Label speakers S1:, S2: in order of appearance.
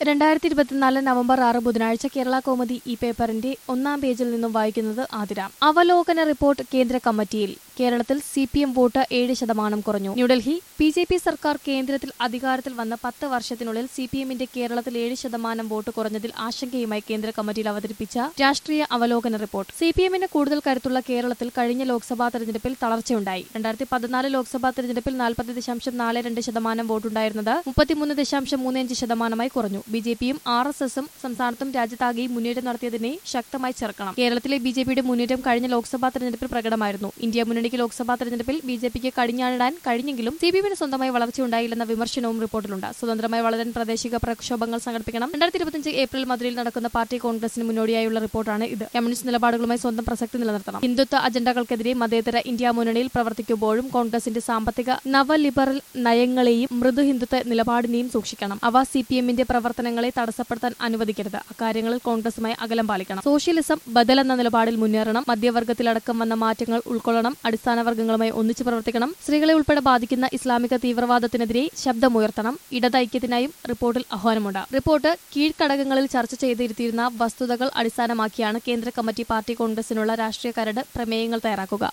S1: രണ്ടായിരത്തി ഇരുപത്തിനാല് നവംബർ ആറ് ബുധനാഴ്ച കേരള കോമതി ഈ പേപ്പറിന്റെ ഒന്നാം പേജിൽ നിന്നും വായിക്കുന്നത് ആതിര അവലോകന റിപ്പോർട്ട് കേന്ദ്ര കമ്മിറ്റിയിൽ കേരളത്തിൽ സി പി എം വോട്ട് ഏഴ് ശതമാനം കുറഞ്ഞു ന്യൂഡൽഹി ബി ജെ പി സർക്കാർ കേന്ദ്രത്തിൽ അധികാരത്തിൽ വന്ന പത്ത് വർഷത്തിനുള്ളിൽ സി പി എമ്മിന്റെ കേരളത്തിൽ ഏഴ് ശതമാനം വോട്ട് കുറഞ്ഞതിൽ ആശങ്കയുമായി കേന്ദ്ര കമ്മിറ്റിയിൽ അവതരിപ്പിച്ച രാഷ്ട്രീയ അവലോകന റിപ്പോർട്ട് സി പി എമ്മിന് കൂടുതൽ കരുത്തുള്ള കേരളത്തിൽ കഴിഞ്ഞ ലോക്സഭാ തെരഞ്ഞെടുപ്പിൽ തളർച്ചയുണ്ടായി രണ്ടായിരത്തി പതിനാല് ലോക്സഭാ തെരഞ്ഞെടുപ്പിൽ നാൽപ്പത് ദശാംശം നാല് രണ്ട് ശതമാനം വോട്ടുണ്ടായിരുന്നത് മുപ്പത്തിമൂന്ന് ദശാംശം മൂന്ന് അഞ്ച് ശതമാനമായി കുറഞ്ഞു ബി ജെ പിയും ആർ എസ് എസും സംസ്ഥാനത്തും രാജ്യത്താകെയും മുന്നേറ്റം നടത്തിയതിനെ ശക്തമായി ചെറുക്കണം കേരളത്തിലെ ബി ജെ പിയുടെ മുന്നേറ്റം കഴിഞ്ഞ ലോക്സഭാ തെരഞ്ഞെടുപ്പിൽ പ്രകടമായിരുന്നു ഇന്ത്യ മുന്നണിക്ക് ലോക്സഭാ തെരഞ്ഞെടുപ്പിൽ ബി ജെ പിക്ക് കടിഞ്ഞാണിടാൻ കഴിഞ്ഞെങ്കിലും സി പി എമ്മിന് സ്വന്തമായി വളർച്ചയുണ്ടായില്ലെന്ന വിമർശനവും റിപ്പോർട്ടിലുണ്ട് സ്വതന്ത്രമായി വളരാൻ പ്രാദേശിക പ്രക്ഷോഭങ്ങൾ സംഘടിപ്പിക്കണം രണ്ടായിരത്തി ഇരുപത്തിയഞ്ച് ഏപ്രിൽ മധുരയിൽ നടക്കുന്ന പാർട്ടി കോൺഗ്രസിന് മുന്നോടിയായുള്ള റിപ്പോർട്ടാണ് ഇത് കമ്മ്യൂണിസ്റ്റ് നിലപാടുകളുമായി സ്വന്തം പ്രസക്തി നിലനിർത്തണം ഹിന്ദുത്വ അജണ്ടകൾക്കെതിരെ മതേതര ഇന്ത്യ മുന്നണിയിൽ പ്രവർത്തിക്കുമ്പോഴും കോൺഗ്രസിന്റെ സാമ്പത്തിക നവലിബറൽ നയങ്ങളെയും മൃദു ഹിന്ദുത്വ നിലപാടിനെയും സൂക്ഷിക്കണം അവ സി പി എമ്മിന്റെ പ്രവർത്തനങ്ങളെ തടസ്സപ്പെടുത്താൻ അനുവദിക്കരുത് അക്കാര്യങ്ങളിൽ കോൺഗ്രസുമായി അകലം പാലിക്കണം സോഷ്യലിസം ബദൽ എന്ന നിലപാടിൽ മുന്നേറണം മധ്യവർഗത്തിലടക്കം വന്ന മാറ്റങ്ങൾ ഉൾക്കൊള്ളണം അടിസ്ഥാന വർഗ്ഗങ്ങളുമായി ഒന്നിച്ചു പ്രവർത്തിക്കണം സ്ത്രീകളെ ഉൾപ്പെടെ ബാധിക്കുന്ന ഇസ്ലാമിക തീവ്രവാദത്തിനെതിരെ ശബ്ദമുയർത്തണം ഇടതൈക്യത്തിനായും റിപ്പോർട്ടിൽ ആഹ്വാനമുണ്ട് റിപ്പോർട്ട് കീഴ്ഘടകങ്ങളിൽ ചർച്ച ചെയ്തിരുത്തിയിരുന്ന വസ്തുതകൾ അടിസ്ഥാനമാക്കിയാണ് കേന്ദ്ര കമ്മിറ്റി പാർട്ടി കോൺഗ്രസിനുള്ള രാഷ്ട്രീയ കരട് പ്രമേയങ്ങൾ തയ്യാറാക്കുക